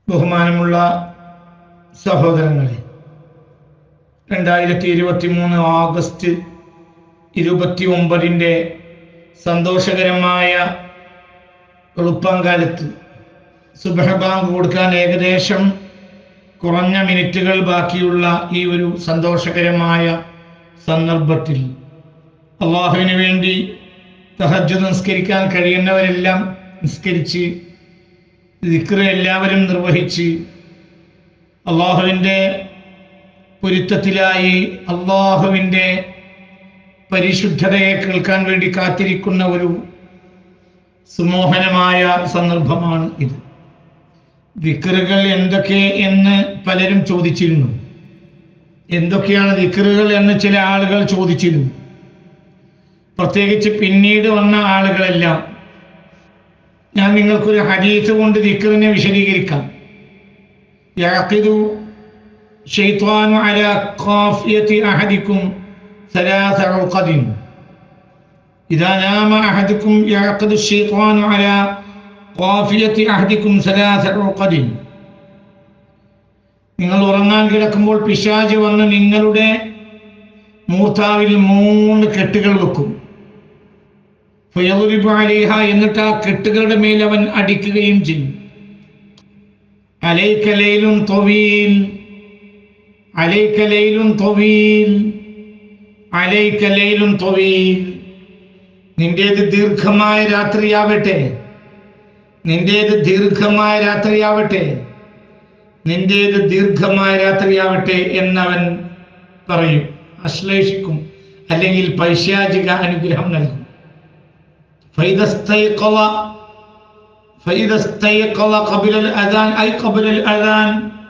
ബഹുമാനമുള്ള സഹോദരങ്ങളെ രണ്ടായിരത്തി ഇരുപത്തി മൂന്ന് ഓഗസ്റ്റ് ഇരുപത്തി ഒമ്പതിൻ്റെ സന്തോഷകരമായ എളുപ്പംകാലത്ത് സുബഹബാങ്ക് കൊടുക്കാൻ ഏകദേശം കുറഞ്ഞ മിനിറ്റുകൾ ബാക്കിയുള്ള ഈ ഒരു സന്തോഷകരമായ സന്ദർഭത്തിൽ അള്ളാഹുവിന് വേണ്ടി തഹജ്ജു നിസ്കരിക്കാൻ കഴിയുന്നവരെല്ലാം നിസ്കരിച്ച് ദിക്ർ എല്ലാവരും നിർവഹിച്ച് അള്ളാഹുവിൻ്റെ പൊരുത്തത്തിലായി അള്ളാഹുവിൻ്റെ പരിശുദ്ധതയെ കേൾക്കാൻ വേണ്ടി കാത്തിരിക്കുന്ന ഒരു സുമോഹനമായ സന്ദർഭമാണ് ഇത് ദിക്റുകൾ എന്തൊക്കെ എന്ന് പലരും ചോദിച്ചിരുന്നു എന്തൊക്കെയാണ് ദിക്റുകൾ എന്ന് ചില ആളുകൾ ചോദിച്ചിരുന്നു പ്രത്യേകിച്ച് പിന്നീട് വന്ന ആളുകളെല്ലാം ഞാൻ നിങ്ങൾക്കൊരു ഹദീസ് കൊണ്ട് ദിക്റിനെ വിശദീകരിക്കാം യഅഖിദു ഷൈത്വാനു അലാ ഖാഫിയതി അഹദിക്കും ثلاث عقد إذا نام أحدكم يعقد الشيطان على قافية أحدكم ثلاث عقد നിങ്ങൾ ഉറങ്ങാൻ കിടക്കുമ്പോൾ പിശാജ് വന്ന് നിങ്ങളുടെ മൂർത്താവിൽ മൂന്ന് കെട്ടുകൾ വെക്കും ഫയലുരിബു അലൈഹ എന്നിട്ട് ആ കെട്ടുകളുടെ മേൽ അവൻ അടിക്കുകയും ചെയ്യും അലൈക്കലയിലും തൊവീൽ അലൈക്കലയിലും തൊവീൽ അലൈക്കലയിലും തൊവീൽ നിന്റേത് ദീർഘമായ രാത്രിയാവട്ടെ നിന്റേത് ദീർഘമായ രാത്രിയാവട്ടെ നിന്റേത് ദീർഘമായ രാത്രിയാവട്ടെ എന്നവൻ പറയും അശ്ലേഷിക്കും അല്ലെങ്കിൽ പൈശാചിക അനുഗ്രഹം നൽകും فإذا استيقظ فإذا استيقظ قبل الأذان أي قبل الأذان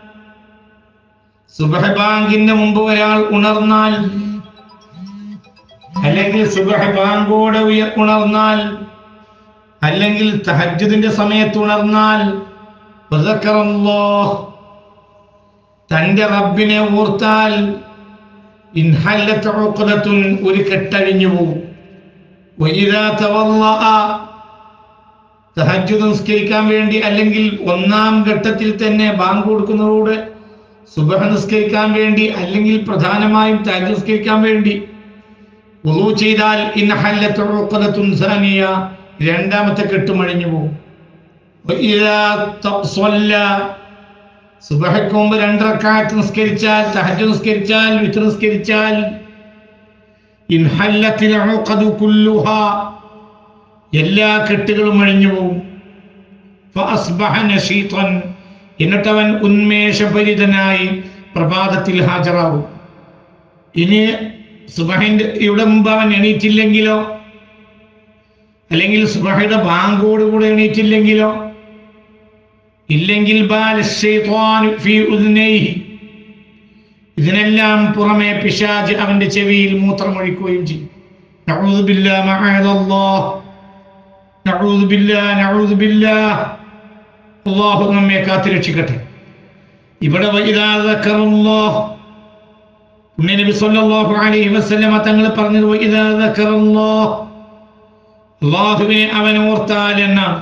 സുബഹ ബാങ്കിന്റെ മുമ്പ് ഒരാൾ ഉണർന്നാൽ അല്ലെങ്കിൽ സുബഹ ബാങ്കോടെ ഉയർ ഉണർന്നാൽ അല്ലെങ്കിൽ തഹജ്ജുദിന്റെ സമയത്ത് ഉണർന്നാൽ വദക്കറല്ലാഹ് തന്റെ റബ്ബിനെ ഓർത്താൽ ഇൻഹല്ലത്ത് ഉഖ്ദത്തുൻ ഒരു കെട്ടഴിഞ്ഞു പോകും വഇദാ തവല്ലഅ തഹജ്ജുദ് നിസ്കരിക്കാൻ വേണ്ടി അല്ലെങ്കിൽ ഒന്നാം ഘട്ടത്തിൽ തന്നെ ബാങ്ക് കൊടുക്കുന്നതോട് സുബഹ നിസ്കരിക്കാൻ വേണ്ടി അല്ലെങ്കിൽ പ്രധാനമായും തഹജ്ജുദ് നിസ്കരിക്കാൻ വേണ്ടി വുളു ചെയ്താൽ ഇൻഹല്ലത്ത് ഉഖ്ദത്തുൻ സാനിയ രണ്ടാമത്തെ കെട്ടുമഴിഞ്ഞു പോകും വഇദാ തസ്വല്ല സുബഹയ്ക്ക് മുമ്പ് രണ്ട് റക്കാത്ത് നിസ്കരിച്ചാൽ തഹജ്ജുദ് നിസ്കരിച്ചാൽ വിത്ർ നിസ്കരിച്ചാൽ ഇൻഹല്ലത്തിൽ ഉഖദു കുല്ലുഹാ എല്ലാ കെട്ടുകളും അഴിഞ്ഞു പോകും ഫഅസ്ബഹ നശീതൻ എന്നിട്ടവൻ ഉന്മേഷഭരിതനായി പ്രഭാതത്തിൽ ഹാജരാകും ഇനി സുബഹിന്റെ ഇവിടെ മുമ്പ് അവൻ എണീറ്റില്ലെങ്കിലോ അല്ലെങ്കിൽ സുബഹയുടെ ബാങ്കോടുകൂടെ എണീറ്റില്ലെങ്കിലോ ഇല്ലെങ്കിൽ ബാല ശൈത്വാൻ ഫീ ഉദ്നൈഹി ഇതിനെല്ലാം പുറമെ പിശാജ് അവന്റെ ചെവിയിൽ മൂത്രമൊഴിക്കുകയും ചെയ്യും നഊദു ബില്ലാഹ് മഅദല്ലാഹ് നഊദു ബില്ലാഹ് നഊദു ബില്ലാഹ് അല്ലാഹു നമ്മെ കാത്തുരക്ഷിക്കട്ടെ ഇവിടെ വഇദാ ദക്കറല്ലാഹ് പുണ്യ നബി സല്ലല്ലാഹു അലൈഹി വസല്ലമ തങ്ങൾ പറഞ്ഞത് വഇദാ ദക്കറല്ലാഹ് അല്ലാഹുവിനെ അവൻ ഓർത്താൽ എന്നാണ്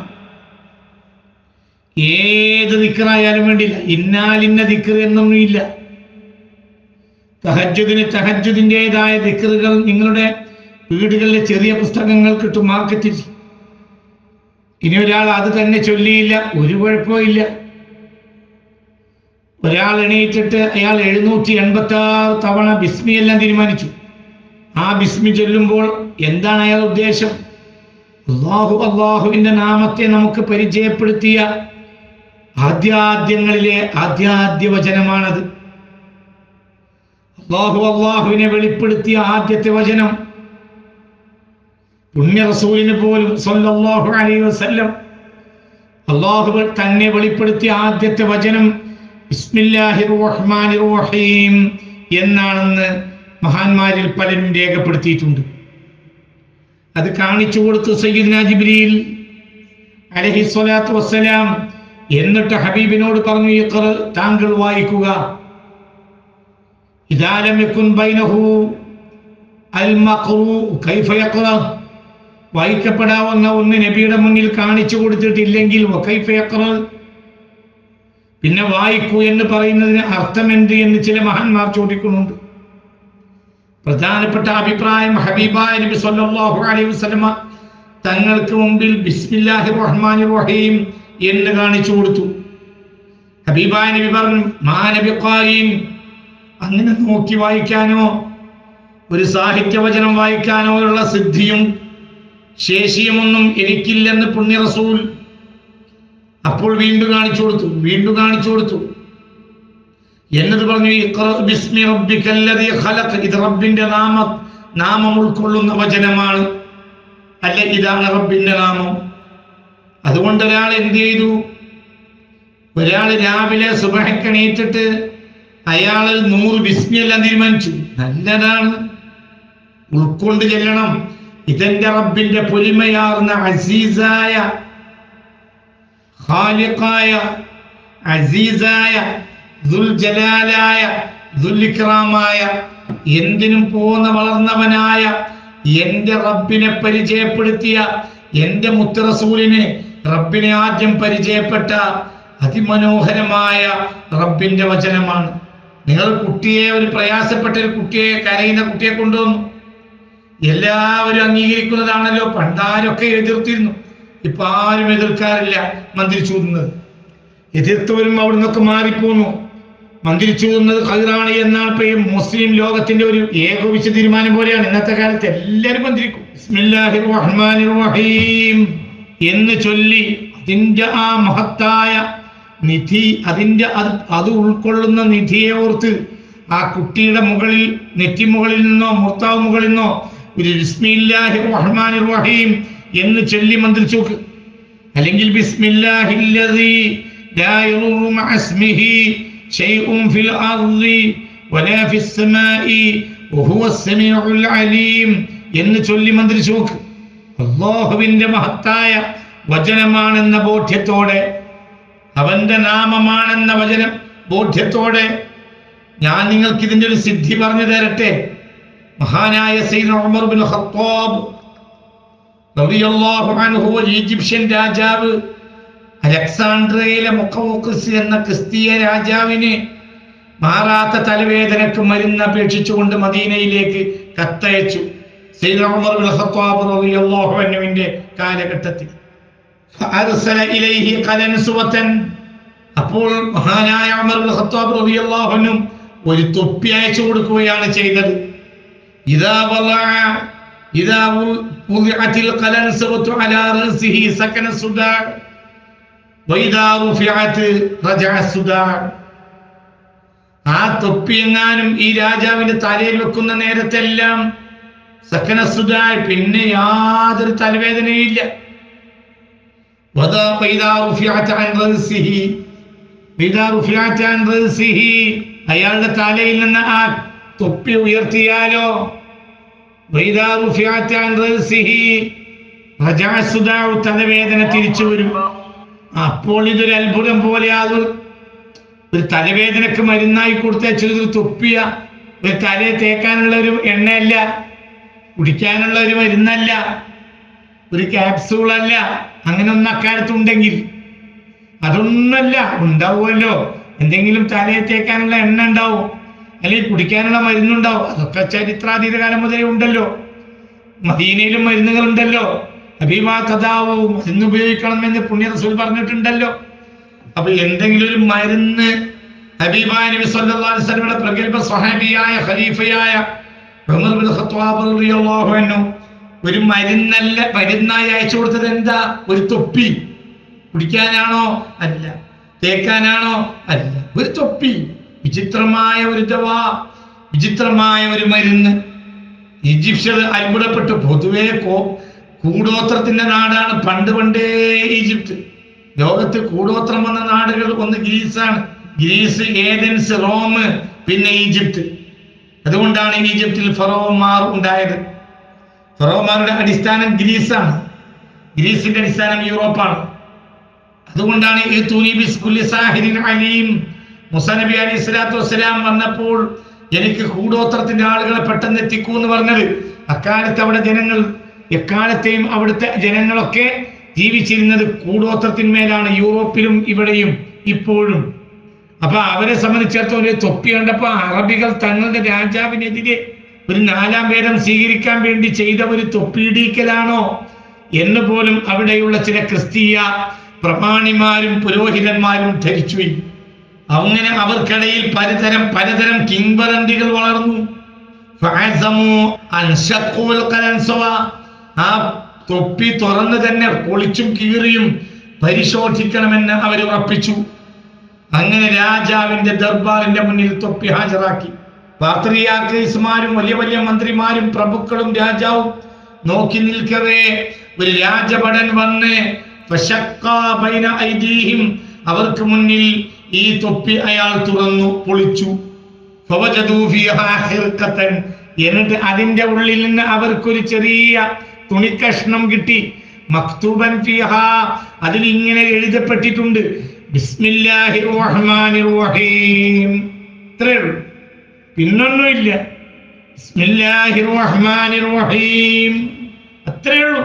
ഏത് ദിക്റായാലും വേണ്ടില്ല ഇന്നാലിന്ന ദിക്ർ എന്നൊന്നുമില്ല തഹജുദിന് തഹജുദിൻ്റെതായ ദിക്റുകൾ നിങ്ങളുടെ വീടുകളിലെ ചെറിയ പുസ്തകങ്ങൾ കിട്ടും മാർക്കറ്റിൽ ഇനി ഒരാൾ അത് തന്നെ ചൊല്ലിയില്ല ഒരു കുഴപ്പമില്ല ഒരാൾ എണീറ്റിട്ട് അയാൾ എഴുന്നൂറ്റി എൺപത്തി ആറ് തവണ ബിസ്മി എല്ലാം തീരുമാനിച്ചു ആ ബിസ്മി ചൊല്ലുമ്പോൾ എന്താണ് അയാൾ ഉദ്ദേശം അള്ളാഹു അള്ളാഹുവിന്റെ നാമത്തെ നമുക്ക് പരിചയപ്പെടുത്തിയ ആദ്യാദ്യങ്ങളിലെ ആദ്യാദ്യ വചനമാണത് അള്ളാഹു അള്ളാഹുവിനെ വെളിപ്പെടുത്തിയ ആദ്യത്തെ വചനം പുണ്യ റസൂലിന് പോലും സല്ലല്ലാഹു അലൈഹി വസല്ലം അള്ളാഹു തന്നെ വെളിപ്പെടുത്തിയ ആദ്യത്തെ വചനം ബിസ്മില്ലാഹിർ റഹ്മാനിർ റഹീം എന്നാണെന്ന് മഹാന്മാരിൽ പലരും രേഖപ്പെടുത്തിയിട്ടുണ്ട് അത് കാണിച്ചു കൊടുത്തു സയ്യിദ്ന ജിബ്രീൽ അലഹി സ്വലാത്തു വസ്സലാം എന്നിട്ട് ഹബീബിനോട് പറഞ്ഞു ഇഖ്റ താങ്കൾ വായിക്കുക ഇദാ ലം യകുൻ ബൈനഹു അൽ മഖ്റൂ കൈഫ യഖ്റ വായിക്കപ്പെടാവുന്ന ഒന്ന് നബിയുടെ മുന്നിൽ കാണിച്ചു കൊടുത്തിട്ടില്ലെങ്കിൽ വകൈഫ യഖ്റ പിന്നെ വായിക്കൂ എന്ന് പറയുന്നതിന് അർത്ഥമെന്ത് എന്ന് ചില മഹാന്മാർ ചോദിക്കുന്നുണ്ട് പ്രധാനപ്പെട്ട അഭിപ്രായം ഹബീബായ നബി സല്ലല്ലാഹു അലൈഹി വസല്ലമ തങ്ങൾക്ക് മുമ്പിൽ ബിസ്മില്ലാഹിർ റഹ്മാനിർ റഹീം എന്ന് കാണിച്ചു കൊടുത്തു ഹബീബായ നബി പറഞ്ഞു മാനബി ഖായിൻ അങ്ങനെ നോക്കി വായിക്കാനോ ഒരു സാഹിത്യവചനം വായിക്കാനോ ഉള്ള സിദ്ധിയും ശേഷിയുമൊന്നും എനിക്കില്ലെന്ന് പുണ്യ റസൂൽ അപ്പോൾ വീണ്ടും കാണിച്ചു കൊടുത്തു വീണ്ടും കാണിച്ചു കൊടുത്തു എന്നത് പറഞ്ഞു ഇഖ്റ ബിസ്മി റബ്ബിക്കല്ലദീ ഖലഖ് ഇത് റബ്ബിന്റെ നാമ നാമം ഉൾക്കൊള്ളുന്ന വചനമാണ് അല്ല ഇതാണ് റബ്ബിന്റെ നാമം അതുകൊണ്ട് ഒരാൾ എന്ത് ചെയ്തു ഒരാൾ രാവിലെ സുബഹക്കണീറ്റിട്ട് അയാൾ നൂറ് ബിസ്മിയെല്ലാം തീരുമാനിച്ചു നല്ലതാണ് ഉൾക്കൊണ്ട് ചെല്ലണം ഇതെന്റെ റബ്ബിന്റെ പൊലിമയാർന്ന അസീസായ ഖാലിഖായ അസീസായ ദുൽജലാലായ ദുൽഇക്റാമായ എന്തിനും പോന്ന വളർന്നവനായ എന്റെ റബ്ബിനെ പരിചയപ്പെടുത്തിയ എന്റെ മുത്തറസൂലിനെ റബ്ബിനെ ആദ്യം പരിചയപ്പെട്ട അതിമനോഹരമായ റബ്ബിന്റെ വചനമാണ് നിങ്ങൾ കുട്ടിയെ ഒരു പ്രയാസപ്പെട്ട ഒരു കുട്ടിയെ കരയുന്ന കുട്ടിയെ കൊണ്ടുവന്നു എല്ലാവരും അംഗീകരിക്കുന്നതാണല്ലോ പണ്ടാരൊക്കെ എതിർത്തിരുന്നു ഇപ്പൊ ആരും എതിർക്കാറില്ല മന്ത്രിച്ചൂതുന്നത് എതിർത്തവരും അവിടെ നിന്നൊക്കെ മാറിപ്പോന്നു മന്ത്രിച്ചൂതുന്നത് ഖൈറാണ് എന്നാണ് ഇപ്പൊ ഈ മുസ്ലിം ലോകത്തിന്റെ ഒരു ഏകോപിച്ച തീരുമാനം പോലെയാണ് ഇന്നത്തെ കാലത്ത് എല്ലാവരും മന്ത്രിക്കും ബിസ്മില്ലാഹിർ റഹ്മാനിർ റഹീം എന്ന് ചൊല്ലി അതിന്റെ ആ മഹത്തായ നിധി അതിന്റെ അത് അത് ഉൾക്കൊള്ളുന്ന നിധിയെ ഓർത്ത് ആ കുട്ടിയുടെ മുകളിൽ നെറ്റിമുകളിൽ നിന്നോ മൂർത്താവ് മുകളിൽ നിന്നോ ഒരു ബിസ്മില്ലാഹി റഹ്മാനിർ റഹീം എന്ന് ചൊല്ലി മന്ത്രിച്ചു നോക്ക് അല്ലെങ്കിൽ ബിസ്മില്ലാഹില്ലദീ ലാ യദുറു മഅ ഇസ്മിഹി ഷൈഉൻ ഫിൽ അർളി വലാ ഫിസ് സമാഇ വഹുവ സമീഉൽ അലീം എന്ന് ചൊല്ലി മന്ത്രിച്ചു നോക്ക് അല്ലാഹുവിന്റെ മഹത്തായ വചനമാണെന്ന ബോധ്യത്തോടെ അവന്റെ നാമമാണെന്ന വചനം ബോധ്യത്തോടെ ഞാൻ നിങ്ങൾക്ക് ഇതിന്റെ ഒരു സിദ്ധി പറഞ്ഞു തരട്ടെ മഹാനായ സയ്യിദ് ഉമർ ബിൻ ഖത്താബ് റളിയല്ലാഹു അൻഹു ഒരു ഈജിപ്ഷ്യൻ രാജാവ് അലക്സാണ്ട്രിയയിലെ മുഖവുഖസ് എന്ന ക്രിസ്തീയ രാജാവിന് മാറാത്ത തലവേദനക്ക് മരുന്ന് അപേക്ഷിച്ചുകൊണ്ട് മദീനയിലേക്ക് കത്തയച്ചു സയ്യിദ് ഉമർ ബിൻ ഖത്താബ് റളിയല്ലാഹു അൻഹുവിന്റെ കാലഘട്ടത്തിൽ ഫഅർസല ഇലൈഹി ഖലൻസുവതൻ അപ്പോൾ മഹാനായ ഉമർ ബിൻ ഖത്താബ് റളിയല്ലാഹു അൻഹു ഒരു തൊപ്പി അയച്ചു കൊടുക്കുകയാണ് ചെയ്തത് ഇദാ വളഅ ഇദാ wudi'atil ഖലൻസുവതു അലാ റഅസിഹി സകന സുദാ വഇദാ റുഫിഅത് റജഅ സുദാ ആ തൊപ്പി എങ്ങാനും ഈ രാജാവിന്റെ തലയിൽ വെക്കുന്ന നേരത്തെല്ലാം സക്കന സുദാ പിന്നെ യാതൊരു തലവേദനയും ഇല്ല وذا فإذا رفعت عن رأسه فإذا رفعت عن رأسه അയാളുടെ തലയിൽ നിന്ന് ആ തൊപ്പി ഉയർത്തിയാലോ وإذا رفعت عن رأسه رجع الصداع തലവേദന തിരിച്ചു വരും അപ്പോൾ ഇതൊരു അത്ഭുതം പോലെ അത് ഒരു തലവേദനക്ക് മരുന്നായി കൊടുത്ത ഒരു തൊപ്പിയ ഒരു തലയെ തേക്കാനുള്ള ഒരു എണ്ണയല്ല കുടിക്കാനുള്ള ഒരു മരുന്നല്ല ഒരു ക്യാപ്സൂൾ അല്ല അങ്ങനെ ഒന്നും അക്കാലത്ത് ഉണ്ടെങ്കിൽ അതൊന്നല്ല ഉണ്ടാവുമല്ലോ എന്തെങ്കിലും തലയെ തേക്കാനുള്ള എണ്ണ ഉണ്ടാവും അല്ലെങ്കിൽ കുടിക്കാനുള്ള മരുന്നുണ്ടാവും അതൊക്കെ ചരിത്രാതീത കാലം മുതലേ ഉണ്ടല്ലോ മദീനയിലും മരുന്നുകൾ ഉണ്ടല്ലോ അഭിമാ കഥാവോ മരുന്ന് ഉപയോഗിക്കണമെന്ന് പുണ്യ റസൂൽ പറഞ്ഞിട്ടുണ്ടല്ലോ അപ്പൊ എന്തെങ്കിലും ഒരു മരുന്ന് ഹബീബായ നബി സല്ലല്ലാഹു അലൈഹി വസല്ലമയുടെ പ്രഗൽഭ സ്വഹാബിയായ ഖലീഫയായ ഉമർ ബിൻ ഖത്താബ് റളിയല്ലാഹു അൻഹു ഒരു മരുന്നല്ല മരുന്നായി അയച്ചു കൊടുത്തത് എന്താ ഒരു തൊപ്പി കുടിക്കാനാണോ അല്ല തേക്കാനാണോ അല്ല ഒരു തൊപ്പി വിചിത്രമായ ഒരു ദവാ വിചിത്രമായ ഒരു മരുന്ന് ഈജിപ്ഷ്യർ അത്ഭുതപ്പെട്ടു പൊതുവെ കോ കൂടോത്രത്തിന്റെ നാടാണ് പണ്ട് പണ്ടേ ഈജിപ്ത് ലോകത്ത് കൂടോത്രം വന്ന നാടുകൾ ഒന്ന് ഗ്രീസാണ് ഗ്രീസ് ഏതൻസ് റോം പിന്നെ ഈജിപ്ത് അതുകൊണ്ടാണ് ഈജിപ്തിൽ ഫറോമാർ ഉണ്ടായത് ഫറോമാരുടെ അടിസ്ഥാനം ഗ്രീസാണ് ഗ്രീസിന്റെ അടിസ്ഥാനം യൂറോപ്പാണ് അതുകൊണ്ടാണ് ഈ തൂനിബിസ് കുല്ലി സാഹിരിൻ അലീം മുസ നബി അലി സ്വലാത്തു വസ്സലാം വന്നപ്പോൾ എനിക്ക് കൂടോത്രത്തിന്റെ ആളുകളെ പെട്ടെന്ന് എത്തിക്കൂ എന്ന് പറഞ്ഞത് അക്കാലത്ത് അവിടെ ജനങ്ങൾ എക്കാലത്തെയും അവിടുത്തെ ജനങ്ങളൊക്കെ ജീവിച്ചിരുന്നത് കൂടോത്രത്തിന്മേലാണ് യൂറോപ്പിലും ഇവിടെയും ഇപ്പോഴും അപ്പൊ അവരെ സംബന്ധിച്ചിടത്തോളം ഒരു തൊപ്പി കണ്ടപ്പോ അറബികൾ തങ്ങളുടെ രാജാവിനെതിരെ ഒരു നാലാം വേദം സ്വീകരിക്കാൻ വേണ്ടി ചെയ്ത ഒരു തൊപ്പിയിടിക്കലാണോ എന്ന് പോലും അവിടെയുള്ള ചില ക്രിസ്തീയ പ്രമാണിമാരും പുരോഹിതന്മാരും ധരിച്ചുപോയി അങ്ങനെ അവർക്കിടയിൽ പലതരം പലതരം കിംവദന്തികൾ വളർന്നു ഫഅസമു അൻ ശഖുൽ ഖലൻസവ. ആ തൊപ്പി തുറന്ന് തന്നെ പൊളിച്ചും കീറിയും പരിശോധിക്കണമെന്ന് അവർ ഉറപ്പിച്ചു അങ്ങനെ രാജാവിന്റെ ദർബാറിന്റെ മുന്നിൽ തൊപ്പി ഹാജരാക്കി പാത്രിയാർക്കീസുമാരും വലിയ വലിയ മന്ത്രിമാരും പ്രഭുക്കളും രാജാവും നോക്കി നിൽക്കവേ ഒരു രാജഭടൻ വന്ന് ഫശക്കാ ബൈന ഐദീഹിം അവർക്ക് മുന്നിൽ ഈ തൊപ്പി അയാൾ തുറന്നു പൊളിച്ചു ഫവജദൂ ഫീഹാ ഹിർഖത്തൻ. എന്നിട്ട് അതിന്റെ ഉള്ളിൽ നിന്ന് അവർക്കൊരു ചെറിയ തുണിക്കഷ്ണം കിട്ടി മക്തൂബൻ ഫിഹാ അതിൽ ഇങ്ങനെ എഴുതപ്പെട്ടിട്ടുണ്ട് ബിസ്മില്ലാഹിർ റഹ്മാനിർ റഹീം ഇത്രയേ ഉള്ളൂ പിന്നൊന്നുമില്ല ബിസ്മില്ലാഹിർ റഹ്മാനിർ റഹീം അത്രയേ ഉള്ളൂ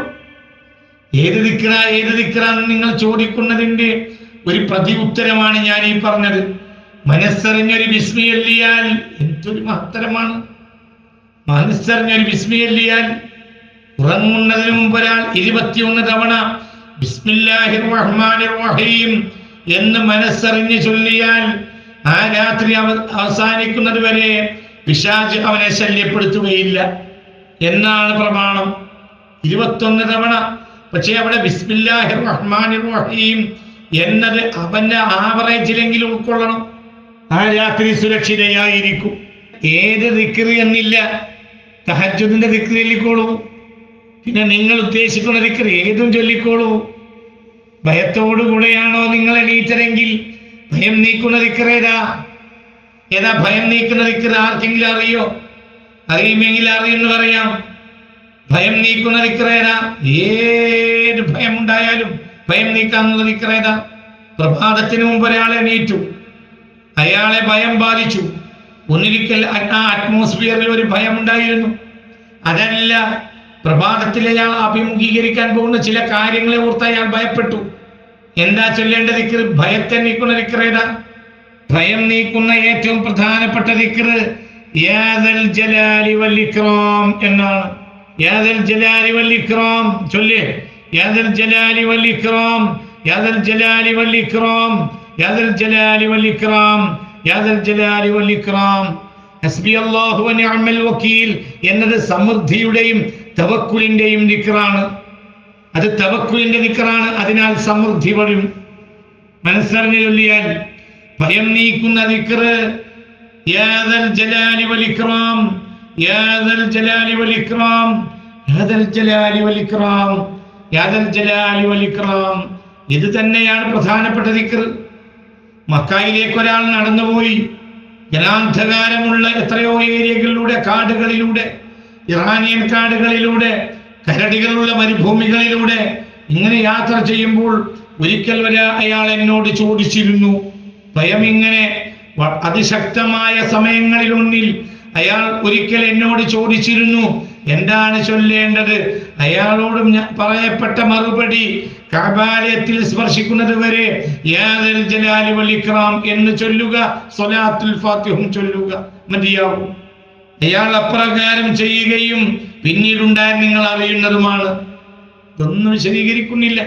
ഏത് ദിക്ര ഏത് ദിക്ര എന്ന് നിങ്ങൾ ചോദിക്കുന്നതിന്റെ ഒരു പ്രതി ഉത്തരമാണ് ഞാൻ ഈ പറഞ്ഞത് മനസ്സറിഞ്ഞൊരു വിസ്മയല്ലിയാൽ എന്തൊരു മഹത്തരമാണ് മനസ്സറിഞ്ഞൊരു വിസ്മയല്ലിയാൽ ഉറങ്ങുന്നതിന് മുമ്പ് ഒരാൾ ഇരുപത്തിയൊന്ന് തവണ ബിസ്മില്ലാഹിർ റഹ്മാനിർ റഹീം എന്ന് മനസ്സറിഞ്ഞ് ചൊല്ലിയാൽ ആ രാത്രി അവ- അവസാനിക്കുന്നത് വരെ പിശാച് അവനെ ശല്യപ്പെടുത്തുകയില്ല എന്നാണ് പ്രമാണം ഇരുപത്തൊന്ന് തവണ പക്ഷേ അവിടെ ബിസ്മില്ലാഹിർ റഹ്മാനിർ റഹീം എന്നത് അവന്റെ ആവറേജിലെങ്കിലും ഉൾക്കൊള്ളണം ആ രാത്രി സുരക്ഷിതയായിരിക്കും ഏത് ദിക്റ് എന്നില്ല തഹജുദിന്റെ ദിക്റ് ചൊല്ലിക്കോളൂ പിന്നെ നിങ്ങൾ ഉദ്ദേശിക്കുന്ന ദിക്റ് ഏതും ചൊല്ലിക്കോളൂ ഭയത്തോടുകൂടെയാണോ നിങ്ങൾ എണീറ്റതെങ്കിൽ ഭയം നീക്കുന്ന ദിക്റ് ഏതാ ഏതാ ഭയം നീക്കുന്ന ദിക്റ് ആർക്കെങ്കിലും അറിയോ അറിയുമെങ്കിൽ അറിയുമെന്ന് പറയാം ഭയം നീക്കുന്ന ദിക്റേത ഏത് ഭയം ഉണ്ടായാലും ഭയം നീക്കാനുള്ള ദിക്റേത പ്രഭാതത്തിന് മുമ്പ് ഒരാളെ നീറ്റു അയാളെ ഭയം ബാധിച്ചു ഒന്നിരിക്കൽ ആ- ആ അറ്റ്മോസ്ഫിയറിൽ ഒരു ഭയം ഉണ്ടായിരുന്നു അതല്ല പ്രഭാതത്തിൽ അയാൾ അഭിമുഖീകരിക്കാൻ പോകുന്ന ചില കാര്യങ്ങളെ ഓർത്ത് അയാൾ ഭയപ്പെട്ടു എന്താ ചൊല്ലേണ്ട ദിക്ർ ഭയത്തെ നീക്കുന്ന ദിക്റേത ഭയം നീക്കുന്ന ഏറ്റവും പ്രധാനപ്പെട്ട ദിക്റ് യാദൽ ജലാലി വൽ ഇക്റാം എന്നാണ് യാദൽ ജലാലി വൽ ഇക്റാം ചൊല്ലേ യാദൽ ജലാലി വൽ ഇക്റാം യാദൽ ജലാലി വൽ ഇക്റാം യാദൽ ജലാലി വൽ ഇക്റാം യാദൽ ജലാലി വൽ ഇക്റാം ഹസ്ബി അല്ലാഹു വ നിഅമൽ വക്കീൽ എന്നത് സമൃദ്ധിയുടെയും തവക്കുലിന്റെയും ദിക്റാണ് അത് തവക്കുലിന്റെ ദിക്റാണ് അതിനാൽ സമൃദ്ധി വരും മനസ്സറിഞ്ഞു ചൊല്ലിയാൽ ഭയം നീക്കുന്ന ദിക്റ് യാദൽ ജലാലി വൽ ഇക്റാം യാദൽ ജലാലി വൽ ഇക്റാം യാദൽ ജലാലി വൽ ഇക്റാം യാദൽ ജലാലി വൽ ഇക്റാം ഇത് തന്നെയാണ് പ്രധാനപ്പെട്ട ദിക്റ് മക്കായിലേക്ക് ഒരാൾ നടന്നുപോയി ജനാന്ധകാരമുള്ള എത്രയോ ഏരിയകളിലൂടെ കാടുകളിലൂടെ ഇറാനിയൻ കാടുകളിലൂടെ കരടികളുള്ള മരുഭൂമികളിലൂടെ ഇങ്ങനെ യാത്ര ചെയ്യുമ്പോൾ ഒരിക്കൽ വരെ അയാൾ എന്നോട് ചോദിച്ചിരുന്നു ഭയം ഇങ്ങനെ വ- അതിശക്തമായ സമയങ്ങളിലൊന്നിൽ അയാൾ ഒരിക്കൽ എന്നോട് ചോദിച്ചിരുന്നു എന്താണ് ചൊല്ലേണ്ടത് അയാളോടും ഞാൻ പറയപ്പെട്ട മറുപടി കബാലയത്തിൽ സ്പർശിക്കുന്നത് വരെ യാദൽ ജലാലി വൽ ഇക്റാം എന്ന് ചൊല്ലുക സ്വലാത്തുൽ ഫാത്തിഹും ചൊല്ലുക മതിയാവും അയാൾ അപ്രകാരം ചെയ്യുകയും പിന്നീടുണ്ടായ നിങ്ങൾ അറിയുന്നതുമാണ് ഇതൊന്നും വിശദീകരിക്കുന്നില്ല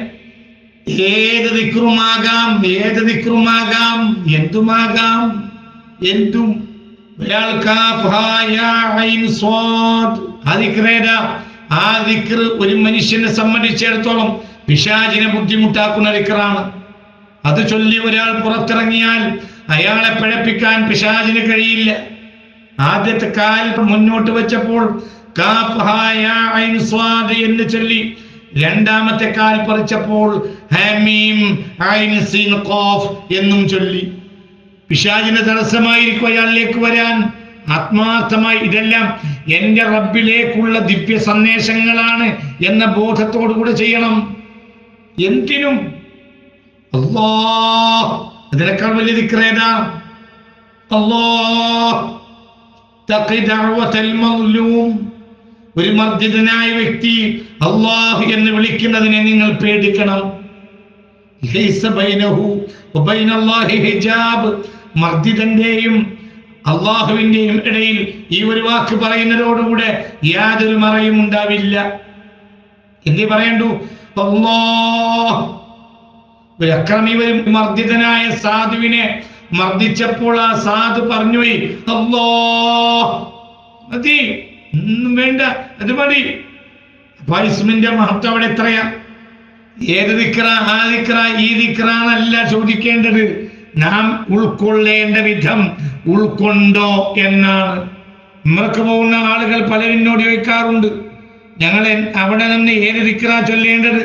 ഏത് ദിക്റുമാകാം ഏത് ദിക്റുമാകാം എന്തുമാകാം എന്തും ഒരാൾ കാഫ് ഹാ യാ ഐൻ സ്വാദ്. ആ ദിക്റേതാ ആ ദിക്ർ ഒരു മനുഷ്യനെ സംബന്ധിച്ചിടത്തോളം പിശാചിനെ ബുദ്ധിമുട്ടാക്കുന്ന ദിക്റാണ് അത് ചൊല്ലി ഒരാൾ പുറത്തിറങ്ങിയാൽ അയാളെ പിഴപ്പിക്കാൻ പിശാചിന് കഴിയില്ല ആദ്യത്തെ കാൽ മുന്നോട്ട് വെച്ചപ്പോൾ കാഫ് ഹാ യാ ഐൻ സ്വാദ് എന്ന് ചൊല്ലി രണ്ടാമത്തെ കാൽ പറിച്ചപ്പോൾ ഹാമീം ഐൻ സീൻ ഖാഫ് എന്നും ചൊല്ലി പിശാചിന് തടസ്സമായിരിക്കും അയാളിലേക്ക് വരാൻ ആത്മാർത്ഥമായി ഇതെല്ലാം എന്റെ റബ്ബിലേക്കുള്ള ദിവ്യ സന്ദേശങ്ങളാണ് എന്ന ബോധത്തോടു കൂടെ ചെയ്യണം എന്തിനും അല്ലാ അതിനേക്കാൾ വലിയ ദിക്റേതാ അല്ലാ തഖി ദഅവത്തൽ മദ്ലൂം ഒരു മർദ്ദിതനായ വ്യക്തി അള്ളാഹു എന്ന് വിളിക്കുന്നതിനെ നിങ്ങൾ പേടിക്കണം ലൈസ ബൈനഹു വബൈന അല്ലാഹി ഹിജാബ് മർദ്ദിതന്റെയും അള്ളാഹുവിന്റെയും ഇടയിൽ ഈ ഒരു വാക്ക് പറയുന്നതോടുകൂടെ യാതൊരു മറയും ഉണ്ടാവില്ല എന്തേ പറയണ്ടു അല്ലാഹ് ഒരു അക്രമി ഒരു മർദ്ദിതനായ സാധുവിനെ മർദ്ദിച്ചപ്പോൾ ആ സാധു പറഞ്ഞുപോയി അല്ലോ മതി ഒന്നും വേണ്ട അത് മതി അപ്പൊ ഇസ്മിന്റെ മഹത്വം അവിടെ എത്രയാ ഏത് ദിക്ര ആ ദിക്ര ഈ ദിക്ര എന്നല്ല ചോദിക്കേണ്ടത് നാം ഉൾക്കൊള്ളേണ്ട വിധം ഉൾക്കൊണ്ടോ എന്നാണ് ഉമ്മക്ക് പോകുന്ന ആളുകൾ പലരിനോട് ചോദിക്കാറുണ്ട് ഞങ്ങൾ അവിടെ നിന്ന് ഏത് ദിക്ര ചൊല്ലേണ്ടത്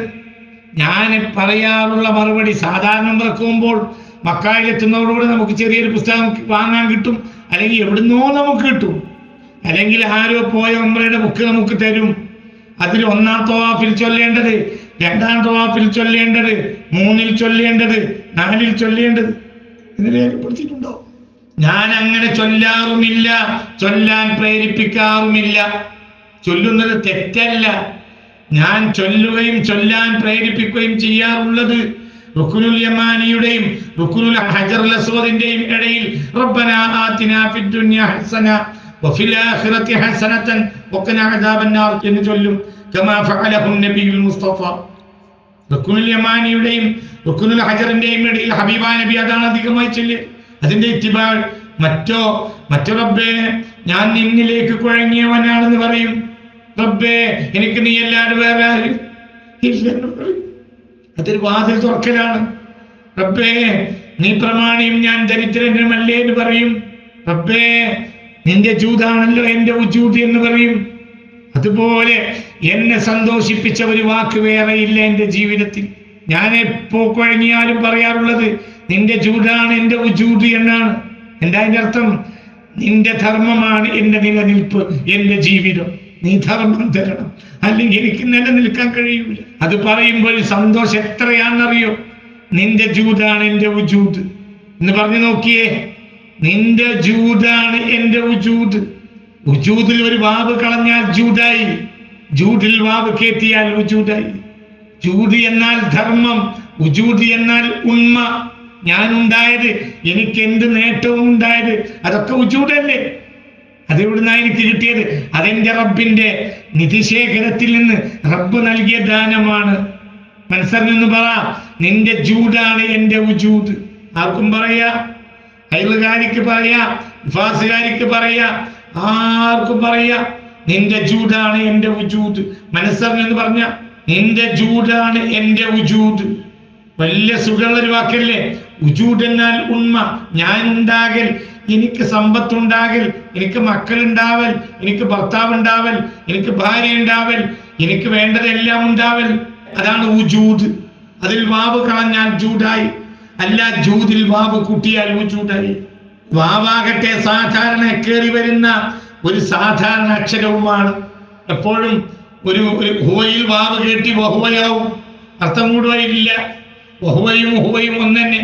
ഞാൻ പറയാറുള്ള മറുപടി സാധാരണ ഉമ്രക്കുമ്പോൾ മക്കായിലെത്തുന്നതോടുകൂടി നമുക്ക് ചെറിയൊരു പുസ്തകം വാങ്ങാൻ കിട്ടും അല്ലെങ്കിൽ എവിടുന്നോ നമുക്ക് കിട്ടും അല്ലെങ്കിൽ ആരോ പോയ ഉമ്രയുടെ ബുക്ക് നമുക്ക് തരും അതിൽ ഒന്നാം തവാഫിൽ ചൊല്ലേണ്ടത് രണ്ടാം തവാഫിൽ ചൊല്ലേണ്ടത് മൂന്നിൽ ചൊല്ലേണ്ടത് നാലിൽ ചൊല്ലേണ്ടത് ഇത് രേഖപ്പെടുത്തിയിട്ടുണ്ടോ ഞാൻ അങ്ങനെ ചൊല്ലാറുമില്ല ചൊല്ലാൻ പ്രേരിപ്പിക്കാറുമില്ല ചൊല്ലുന്നത് തെറ്റല്ല ഞാൻ ചൊല്ലുകയും ചൊല്ലാൻ പ്രേരിപ്പിക്കുകയും ചെയ്യാറുള്ളത് റുക്കുനുൽ യമാനിയുടെയും റുക്കുനുൽ ഹജറുൽ അസ്വദിന്റെയും ഇടയിൽ റബ്ബന ആതിനാ ഫിദ് ദുനിയ ഹസന വഫിൽ ആഖിറതി ഹസനതൻ വഖിന അദാബന്നാർ എന്ന് ചൊല്ലും കമാ ഫഅലഹു നബിയുൽ മുസ്തഫ റുക്കുനുൽ യമാനിയുടെയും റുക്കുനുൽ ഹജറിന്റെയും ഇടയിൽ ഹബീബ നബി അതാണ് അധികമായി ചൊല്ല് അതിന്റെ ഇത്തിബാൾ മറ്റോ മറ്റു റബ്ബേ ഞാൻ നിന്നിലേക്ക് കുഴങ്ങിയവനാണെന്ന് പറയും റബ്ബേ എനിക്ക് നീ അല്ലാതെ വേറെ ആരും ഇല്ലെന്ന് പറയും അതൊരു വാതിൽ തുറക്കലാണ് റബ്ബേ നീ പ്രമാണിയും ഞാൻ ദരിദ്രനുമല്ലേ എന്ന് പറയും റബ്ബേ നിന്റെ ജൂതാണല്ലോ എന്റെ ഉജൂത് എന്ന് പറയും അതുപോലെ എന്നെ സന്തോഷിപ്പിച്ച ഒരു വാക്ക് വേറെ ഇല്ല എൻ്റെ ജീവിതത്തിൽ ഞാൻ എപ്പോ കുഴങ്ങിയാലും പറയാറുള്ളത് നിന്റെ ജൂതാണ് എൻ്റെ ഉജൂത് എന്നാണ് എന്താ അതിന്റെ അർത്ഥം നിന്റെ ധർമ്മമാണ് എൻ്റെ നിലനിൽപ്പ് എൻ്റെ ജീവിതം നീ ധർമ്മം തരണം അല്ലെങ്കിൽ എനിക്ക് നിലനിൽക്കാൻ കഴിയൂല അത് പറയുമ്പോൾ സന്തോഷം എത്രയാണെന്നറിയോ നിന്റെ ജൂതാണ് എൻ്റെ ഉജൂത് എന്ന് പറഞ്ഞു നോക്കിയേ നിന്റെ ജൂതാണ് എൻ്റെ ഉജൂത് ഉജൂദിൽ ഒരു വാവ് കളഞ്ഞാൽ ജൂതായി ജൂദിൽ വാവ് കേറ്റിയാൽ ഉജൂതായി ജൂതി എന്നാൽ ധർമ്മം ഉജൂതി എന്നാൽ ഉണ്മ ഞാൻ ഉണ്ടായത് എനിക്ക് എന്ത് നേട്ടവും ഉണ്ടായത് അതൊക്കെ ഉജൂതല്ലേ അതെവിടുന്നാ എനിക്ക് കിട്ടിയത് അതെന്റെ റബ്ബിന്റെ നിധിശേഖരത്തിൽ നിന്ന് റബ്ബ് നൽകിയ ദാനമാണ് മനസ്സറിൽ നിന്ന് പറ നിന്റെ ജൂതാണ് എന്റെ ഉജൂത് ആർക്കും പറയാ അയലുകാരിക്ക് പറയാ ഫാസുകാരിക്ക് പറയാ ആർക്കും പറയാ നിന്റെ ജൂതാണ് എന്റെ ഉജൂത് മനസ്സറിഞ്ഞെന്ന് പറഞ്ഞ നിന്റെ ജൂതാണ് എന്റെ ഉജൂത് വലിയ സുഖമുള്ള ഒരു വാക്കല്ലേ ഉജൂദ് എന്നാൽ ഉണ്മ ഞാൻ ഉണ്ടാകൽ എനിക്ക് സമ്പത്തുണ്ടാകൽ എനിക്ക് മക്കളുണ്ടാവൽ എനിക്ക് ഭർത്താവ് ഉണ്ടാവൽ എനിക്ക് ഭാര്യ ഉണ്ടാവൽ എനിക്ക് വേണ്ടതെല്ലാം ഉണ്ടാവൽ അതാണ് ഉജൂദ് അതിൽ വാവ് കളഞ്ഞാൽ ജൂഡായി അല്ല ജൂതിൽ വാവ് കൂട്ടിയാൽ ഉജൂഡായി വാവാകട്ടെ സാധാരണ കയറി വരുന്ന ഒരു സാധാരണ അക്ഷരവുമാണ് എപ്പോഴും ഒരു ഒരു ഹുവയിൽ വാവ് കേട്ടി വഹുവയാവും അർത്ഥം കൂടുകയില്ല വഹുവയും ഹുവയും ഒന്നെ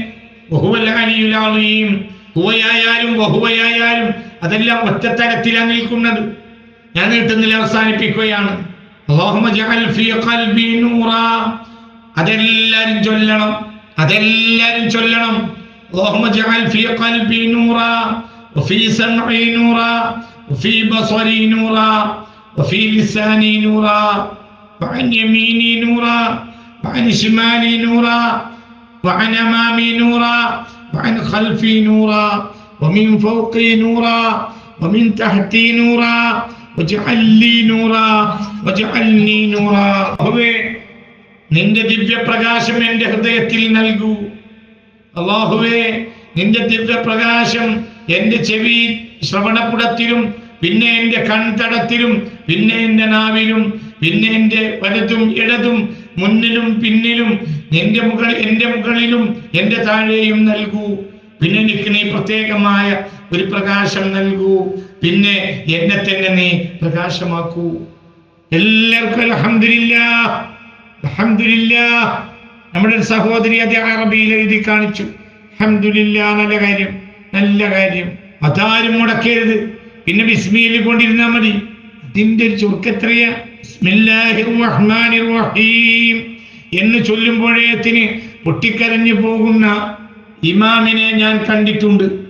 വഹുവലാലിയും ഹുവയായാലും വഹുവയായാലും അതെല്ലാം ഒറ്റത്തരത്തിലാണ് നിൽക്കുന്നത് ഞാൻ നീട്ടുന്നില്ല അവസാനിപ്പിക്കുകയാണ് അല്ലാഹുമ്മ ജഅൽ ഫീ ഖൽബി നൂറാ അതെല്ലാരും ചൊല്ലണം അതെല്ലാരും ചൊല്ലണം اللهم اجعل في قلبي نورا وفي سمعي نورا وفي بصري نورا وفي لساني نورا وعن يميني نورا وعن شمالي نورا وعن امامي نورا وعن خلفي نورا ومن فوقي نورا ومن تحتي نورا واجعل لي نورا واجعلني نورا هوേ നിന്റെ ദിവ്യപ്രകാശം എൻ്റെ ഹൃദയത്തിൽ നൽകൂ അള്ളാഹുവേ നിന്റെ ദിവ്യപ്രകാശം എൻ്റെ ചെവി ശ്രവണപുടത്തിലും പിന്നെ എൻ്റെ കൺതടത്തിലും പിന്നെ എൻ്റെ നാവിലും പിന്നെ എൻ്റെ വലതും ഇടതും മുന്നിലും പിന്നിലും നിന്റെ മുകളിൽ എൻ്റെ മുകളിലും എൻ്റെ താഴെയും നൽകൂ പിന്നെ എനിക്ക് നീ പ്രത്യേകമായ ഒരു പ്രകാശം നൽകൂ പിന്നെ എന്നെ തന്നെ നീ പ്രകാശമാക്കൂ എല്ലാവർക്കും അൽഹംദുലില്ലാ അൽഹംദുലില്ലാ നമ്മുടെ ഒരു സഹോദരി അത് അറബിയിൽ എഴുതി കാണിച്ചു അൽഹംദുലില്ലാ നല്ല കാര്യം നല്ല കാര്യം അതാരും മുടക്കരുത് പിന്നെ ബിസ്മിയിൽ കൊണ്ടിരുന്നാൽ മതി അതിന്റെ ഒരു ചുരുക്കത്രയാ ബിസ്മില്ലാഹിർ റഹ്മാനിർ റഹീം എന്ന് ചൊല്ലുമ്പോഴേത്തിന് പൊട്ടിക്കരഞ്ഞു പോകുന്ന ഇമാമിനെ ഞാൻ കണ്ടിട്ടുണ്ട്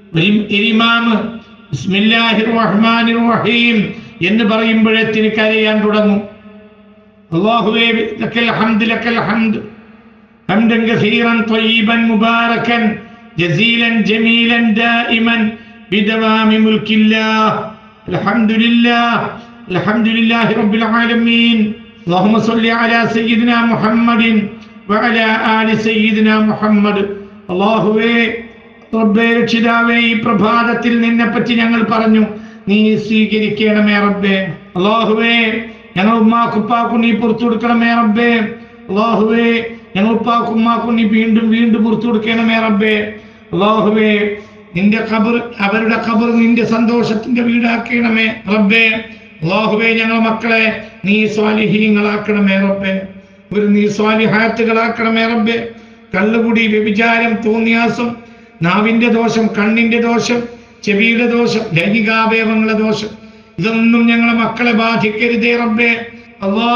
ഒരു ഇമാമ് ബിസ്മില്ലാഹിർ റഹ്മാനിർ റഹീം എന്ന് പറയുമ്പോഴത്തിന് കരയാൻ തുടങ്ങും അല്ലാഹുവേ ലക്കൽ ഹംദ് ലക്കൽ ഹംദ് ഹംദൻ കസീറൻ ത്വയ്യിബൻ മുബാരകൻ ജസീലൻ ജമീലൻ ദായിമൻ ബിദവാമി മുൽക്കില്ലാഹ് അൽഹംദുലില്ലാഹ് അൽഹംദുലില്ലാഹി റബ്ബിൽ ആലമീൻ اللهم صل على سيدنا محمد وعلى آل سيدنا محمد അല്ലാഹുവേ റബ്ബേ രക്ഷിതാവേ ഈ പ്രഭാതത്തിൽ നിന്നെ പറ്റി ഞങ്ങൾ പറഞ്ഞു നീ സ്വീകരിക്കണമേ റബ്ബേ അല്ലാഹുവേ ഞങ്ങൾ ഉമ്മാക്കുപ്പാക്കും നീ പുറത്തു കൊടുക്കണമേ റബ്ബേ അല്ലാഹുവേ ഞങ്ങൾ ഉപ്പാക്കും ഉമ്മാക്കും നീ വീണ്ടും വീണ്ടും പുറത്തു കൊടുക്കണമേ റബ്ബേ അല്ലാഹുവേ നിന്റെ ഖബർ അവരുടെ ഖബർ നിന്റെ സന്തോഷത്തിന്റെ വീടാക്കണമേ റബ്ബേ അല്ലാഹുവേ ഞങ്ങൾ മക്കളെ നീ സ്വാലിഹീങ്ങളാക്കണമേ റബ്ബേ ഒരു നീ സ്വാലിഹാത്തുകളാക്കണമേ റബ്ബേ കള്ളുകുടി വ്യഭിചാരം തോന്നിയാസം നാവിന്റെ ദോഷം കണ്ണിന്റെ ദോഷം ചെവിയുടെ ദോഷം ലൈംഗികാവയവങ്ങളുടെ ദോഷം ഇതൊന്നും ഞങ്ങളെ മക്കളെ ബാധിക്കരുതേ റബ്ബേ അല്ലാ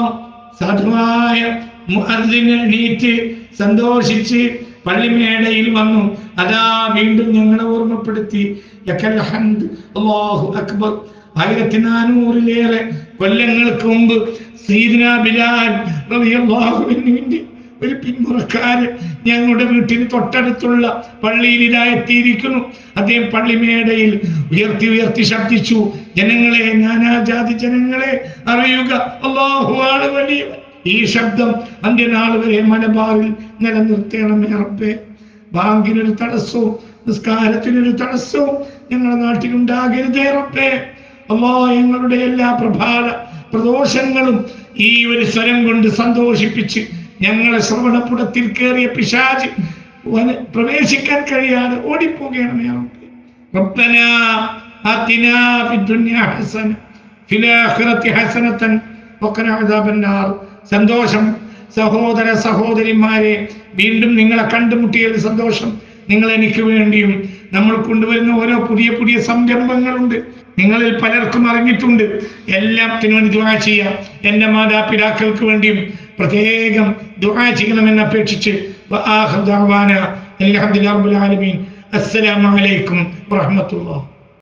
സാധുവായ മുഅദ്ദിന് എണീറ്റ് സന്തോഷിച്ച് പള്ളിമേടയിൽ വന്നു അതാ വീണ്ടും ഞങ്ങളെ ഓർമ്മപ്പെടുത്തി യക്കൽ ഹംദ് അല്ലാഹു അക്ബർ ആയിരത്തി നാനൂറിലേറെ കൊല്ലങ്ങൾക്ക് മുമ്പ് സീദന ബിലാൽ റളിയല്ലാഹുവിന് വേണ്ടി ഒരു പിന്മുറക്കാര് ഞങ്ങളുടെ വീട്ടിന് തൊട്ടടുത്തുള്ള പള്ളിയിൽ ഇതാ എത്തിയിരിക്കുന്നു അദ്ദേഹം പള്ളിമേടയിൽ ഉയർത്തി ഉയർത്തി ശബ്ദിച്ചു ജനങ്ങളെ നാനാജാതി ജനങ്ങളെ അറിയുക അള്ളാഹുവാണ് വലിയവൻ ഈ ശബ്ദം അന്ത്യനാൾ വരെ മലബാറിൽ നിലനിർത്തണമേ റബ്ബേ ബാങ്കിനൊരു തടസ്സവും നിസ്കാരത്തിനൊരു തടസ്സവും ഞങ്ങളുടെ നാട്ടിലുണ്ടാകരുതേ റബ്ബേ അല്ലാ ഞങ്ങളുടെ എല്ലാ പ്രഭാത പ്രദോഷങ്ങളും ഈ ഒരു സ്വരം കൊണ്ട് സന്തോഷിപ്പിച്ച് ഞങ്ങളെ ശ്രവണപ്പുടത്തിൽ കയറിയ പിശാജ് വന- പ്രവേശിക്കാൻ കഴിയാതെ ഓടിപ്പോകണമേ റബ്ബേ. ربنا آتنا في الدنيا حسنة في الآخرة حسنة وقنا عذاب النار സന്തോഷം സഹോദര സഹോദരിമാരെ വീണ്ടും നിങ്ങളെ കണ്ടുമുട്ടിയതിൽ സന്തോഷം നിങ്ങൾ എനിക്ക് വേണ്ടിയും നമ്മൾ കൊണ്ടുവരുന്ന ഓരോ പുതിയ പുതിയ സംരംഭങ്ങളുണ്ട് നിങ്ങളിൽ പലർക്കും അറിഞ്ഞിട്ടുണ്ട് എല്ലാത്തിനും വേണ്ടി ദുആ ചെയ്യാം എൻ്റെ മാതാപിതാക്കൾക്ക് വേണ്ടിയും പ്രത്യേകം ദുആ ചെയ്യണമെന്ന് അപേക്ഷിച്ച് വആഖിറു ദഅവാന അൽഹംദുലില്ലാഹി റബ്ബിൽ ആലമീൻ അസ്സലാമു അലൈക്കും വറഹ്മത്തുള്ളാഹി